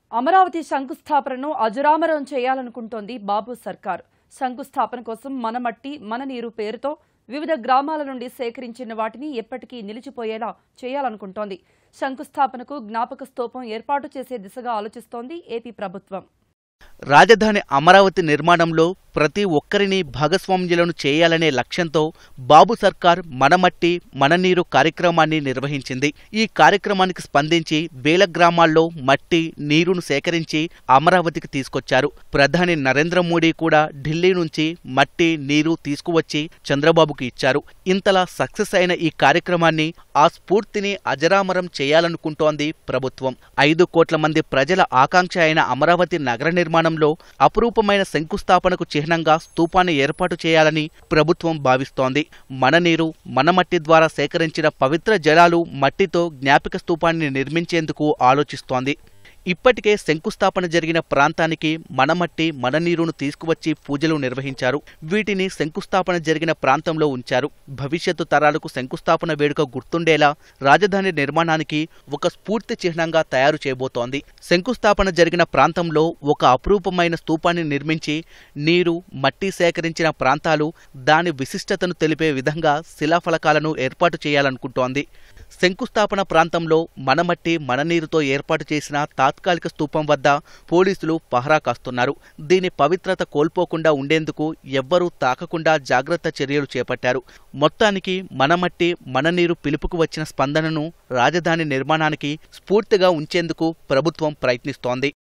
అమరావతి శంకుస్థాపనను అజరామరం చేయాలనుకుంటోంది బాబు సర్కార్ శంకుస్థాపన కోసం మన మట్టి మన నీరు పేరుతో వివిధ గ్రామాల నుండి సేకరించిన వాటిని ఎప్పటికీ నిలిచిపోయేలా చేయాలనుకుంటోంది శంకుస్థాపనకు జ్ఞాపక స్తూపం ఏర్పాటు చేసే దిశగా ఆలోచిస్తోంది ఏపీ ప్రభుత్వం రాజధాని అమరావతి నిర్మాణంలో ప్రతి ఒక్కరిని భాగస్వామ్యులను చేయాలనే లక్ష్యంతో బాబు సర్కార్ మనమట్టి మన నీరు కార్యక్రమాన్ని నిర్వహించింది ఈ కార్యక్రమానికి స్పందించి వేల గ్రామాల్లో మట్టి నీరును సేకరించి అమరావతికి తీసుకొచ్చారు ప్రధాని నరేంద్ర మోడీ కూడా ఢిల్లీ నుంచి మట్టి నీరు తీసుకువచ్చి చంద్రబాబుకు ఇచ్చారు ఇంతలా సక్సెస్ అయిన ఈ కార్యక్రమాన్ని ఆ స్ఫూర్తిని అజరామరం చేయాలనుకుంటోంది ప్రభుత్వం ఐదు కోట్ల మంది ప్రజల ఆకాంక్ష అయిన అమరావతి నగర నిర్మాణంలో అపురూపమైన శంకుస్థాపనకు చిహ్నంగా స్తూపాన్ని ఏర్పాటు చేయాలని ప్రభుత్వం భావిస్తోంది మన నీరు మన మట్టి ద్వారా సేకరించిన పవిత్ర జలాలు మట్టితో జ్ఞాపిక స్తూపాన్ని నిర్మించేందుకు ఆలోచిస్తోంది ఇప్పటికే శంకుస్థాపన జరిగిన ప్రాంతానికి మన మట్టి మన నీరును తీసుకువచ్చి పూజలు నిర్వహించారు వీటిని శంకుస్థాపన జరిగిన ప్రాంతంలో ఉంచారు భవిష్యత్తు తరాలకు శంకుస్థాపన వేడుక గుర్తుండేలా రాజధాని నిర్మాణానికి ఒక స్ఫూర్తి చిహ్నంగా తయారు చేయబోతోంది శంకుస్థాపన జరిగిన ప్రాంతంలో ఒక అపురూపమైన స్తూపాన్ని నిర్మించి నీరు మట్టి సేకరించిన ప్రాంతాలు దాని విశిష్టతను తెలిపే విధంగా శిలాఫలకాలను ఏర్పాటు చేయాలనుకుంటోంది శంకుస్థాపన ప్రాంతంలో మన మట్టి మన నీరుతో ఏర్పాటు చేసిన తాత్కాలిక స్తూపం వద్ద పోలీసులు పహరా కాస్తున్నారు దీని పవిత్రత కోల్పోకుండా ఉండేందుకు ఎవ్వరూ తాకకుండా జాగ్రత్త చర్యలు చేపట్టారు మొత్తానికి మన మట్టి మన నీరు పిలుపుకు వచ్చిన స్పందనను రాజధాని నిర్మాణానికి స్ఫూర్తిగా ఉంచేందుకు ప్రభుత్వం ప్రయత్నిస్తోంది